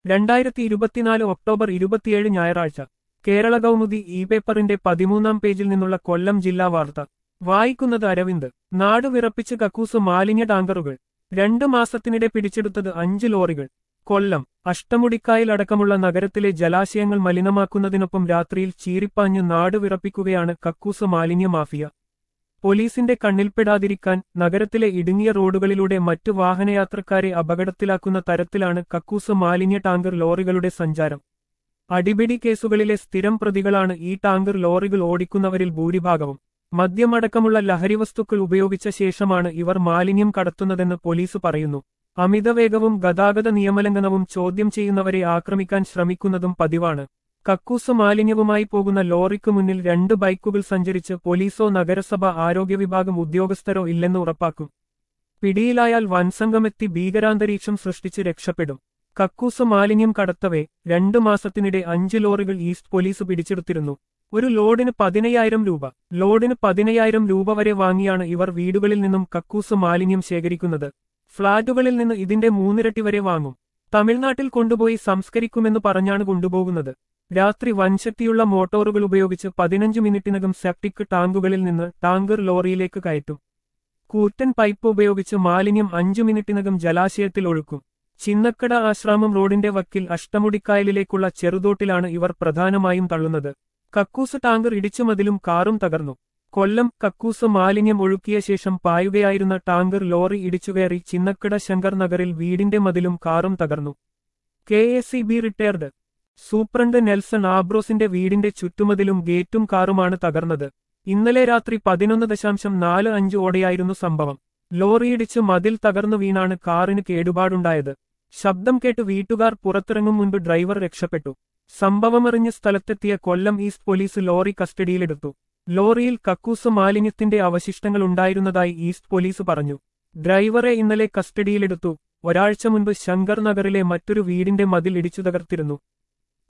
രണ്ടായിരത്തി ഇരുപത്തിനാല് ഒക്ടോബർ ഇരുപത്തിയേഴ് ഞായറാഴ്ച കേരള കൗമുദി ഇ പേപ്പറിന്റെ പതിമൂന്നാം പേജിൽ നിന്നുള്ള കൊല്ലം ജില്ലാ വാർത്ത വായിക്കുന്നത് അരവിന്ദ് നാട് വിറപ്പിച്ച് കക്കൂസ് മാലിന്യ ടാങ്കറുകൾ രണ്ട് മാസത്തിനിടെ പിടിച്ചെടുത്തത് അഞ്ച് ലോറികൾ കൊല്ലം അഷ്ടമുടിക്കായൽ അടക്കമുള്ള നഗരത്തിലെ ജലാശയങ്ങൾ മലിനമാക്കുന്നതിനൊപ്പം രാത്രിയിൽ ചീറിപ്പാഞ്ഞ് നാട് വിറപ്പിക്കുകയാണ് കക്കൂസ് മാലിന്യ മാഫിയ പോലീസിന്റെ കണ്ണിൽപ്പെടാതിരിക്കാൻ നഗരത്തിലെ ഇടുങ്ങിയ റോഡുകളിലൂടെ മറ്റു വാഹനയാത്രക്കാരെ അപകടത്തിലാക്കുന്ന തരത്തിലാണ് കക്കൂസ് മാലിന്യ ടാങ്കർ ലോറികളുടെ സഞ്ചാരം അടിപിടി കേസുകളിലെ സ്ഥിരം പ്രതികളാണ് ഈ ടാങ്കർ ലോറികൾ ഓടിക്കുന്നവരിൽ ഭൂരിഭാഗവും മദ്യമടക്കമുള്ള ലഹരിവസ്തുക്കൾ ഉപയോഗിച്ച ശേഷമാണ് ഇവർ മാലിന്യം കടത്തുന്നതെന്ന് പോലീസ് പറയുന്നു അമിതവേഗവും ഗതാഗത നിയമലംഘനവും ചോദ്യം ചെയ്യുന്നവരെ ആക്രമിക്കാൻ ശ്രമിക്കുന്നതും പതിവാണ് കക്കൂസ് മാലിന്യവുമായി പോകുന്ന ലോറിക്ക് മുന്നിൽ രണ്ട് ബൈക്കുകൾ സഞ്ചരിച്ച് പോലീസോ നഗരസഭ ആരോഗ്യവിഭാഗം ഉദ്യോഗസ്ഥരോ ഇല്ലെന്ന് ഉറപ്പാക്കും പിടിയിലായാൽ വൻസംഘമെത്തി ഭീകരാന്തരീക്ഷം സൃഷ്ടിച്ച് രക്ഷപ്പെടും കക്കൂസ് മാലിന്യം കടത്തവേ രണ്ടു മാസത്തിനിടെ അഞ്ച് ലോറികൾ ഈസ്റ്റ് പോലീസ് പിടിച്ചെടുത്തിരുന്നു ഒരു ലോഡിന് പതിനയ്യായിരം രൂപ ലോഡിന് പതിനയ്യായിരം രൂപ വരെ വാങ്ങിയാണ് ഇവർ വീടുകളിൽ നിന്നും കക്കൂസ് മാലിന്യം ശേഖരിക്കുന്നത് ഫ്ളാറ്റുകളിൽ നിന്ന് ഇതിന്റെ മൂന്നിരട്ടി വരെ വാങ്ങും തമിഴ്നാട്ടിൽ കൊണ്ടുപോയി സംസ്കരിക്കുമെന്ന് പറഞ്ഞാണ് കൊണ്ടുപോകുന്നത് രാത്രി വൻശക്തിയുള്ള മോട്ടോറുകൾ ഉപയോഗിച്ച് പതിനഞ്ച് മിനിറ്റിനകം സെപ്റ്റിക് ടാങ്കുകളിൽ നിന്ന് ടാങ്കർ ലോറിയിലേക്ക് കയറ്റും കൂറ്റൻ പൈപ്പ് ഉപയോഗിച്ച് മാലിന്യം അഞ്ചു മിനിറ്റിനകം ജലാശയത്തിൽ ഒഴുക്കും ചിന്നക്കട ആശ്രാമം റോഡിന്റെ വക്കിൽ അഷ്ടമുടിക്കായലിലേക്കുള്ള ചെറുതോട്ടിലാണ് ഇവർ പ്രധാനമായും തള്ളുന്നത് കക്കൂസ് ടാങ്കർ ഇടിച്ചുമതിലും കാറും തകർന്നു കൊല്ലം കക്കൂസ് മാലിന്യം ഒഴുക്കിയ ശേഷം പായുകയായിരുന്ന ടാങ്കർ ലോറി ഇടിച്ചുകയറി ചിന്നക്കട ശങ്കർ നഗറിൽ വീടിന്റെ മതിലും കാറും തകർന്നു K S C B retired superintendent Nelson ആബ്രോസിന്റെ വീടിന്റെ ചുറ്റുമതിലും ഗേറ്റും കാറുമാണ് തകർന്നത് ഇന്നലെ രാത്രി പതിനൊന്ന് ദശാംശം നാല് അഞ്ച് ഓടെയായിരുന്നു സംഭവം ലോറിയിടിച്ച് മതിൽ തകർന്നു വീണാണ് കാറിന് കേടുപാടുണ്ടായത് ശബ്ദം കേട്ട് വീട്ടുകാർ പുറത്തിറങ്ങും മുൻപ് ഡ്രൈവർ രക്ഷപ്പെട്ടു സംഭവമറിഞ്ഞ് സ്ഥലത്തെത്തിയ കൊല്ലം ഈസ്റ്റ് പോലീസ് ലോറി കസ്റ്റഡിയിലെടുത്തു ലോറിയിൽ കക്കൂസ് മാലിന്യത്തിന്റെ അവശിഷ്ടങ്ങൾ ഉണ്ടായിരുന്നതായി ഈസ്റ്റ് പോലീസ് പറഞ്ഞു ഡ്രൈവറെ ഇന്നലെ കസ്റ്റഡിയിലെടുത്തു ഒരാഴ്ച മുൻപ് ശങ്കർ നഗറിലെ മറ്റൊരു വീടിന്റെ മതിൽ ഇടിച്ചു തകർത്തിരുന്നു